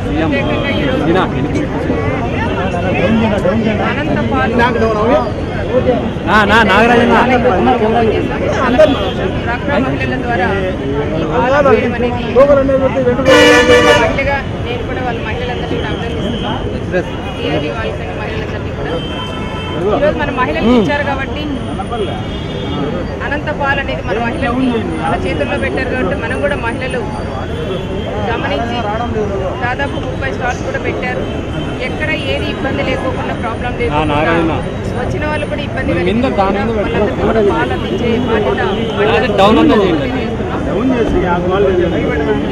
ప్రత్యేకంగా ఈరోజు అనంత పాలు నాగరాజన్న డ్వాక్రా మహిళల ద్వారా ఈ పాల వేయడం అనేది మహిళగా నేను కూడా వాళ్ళ మహిళలందరినీ కూడా అభినందిస్తున్నాను ఏది వాళ్ళకన్నా మహిళలందరినీ కూడా ఈరోజు మన మహిళలకు ఇచ్చారు కాబట్టి అనంత పాలు అనేది మన మహిళలకి మన చేతుల్లో పెట్టారు కాబట్టి మనం కూడా మహిళలు గమనించి దాదాపు ముప్పై స్టాల్స్ కూడా పెట్టారు ఎక్కడ ఏది ఇబ్బంది లేకోకుండా ప్రాబ్లం లేకుండా వచ్చిన వాళ్ళు కూడా ఇబ్బంది కలిగకుండా వాళ్ళందరికీ కూడా పాలు అందించే బాధ్యత డౌన్ అంతా తెలియజేస్తున్నాం.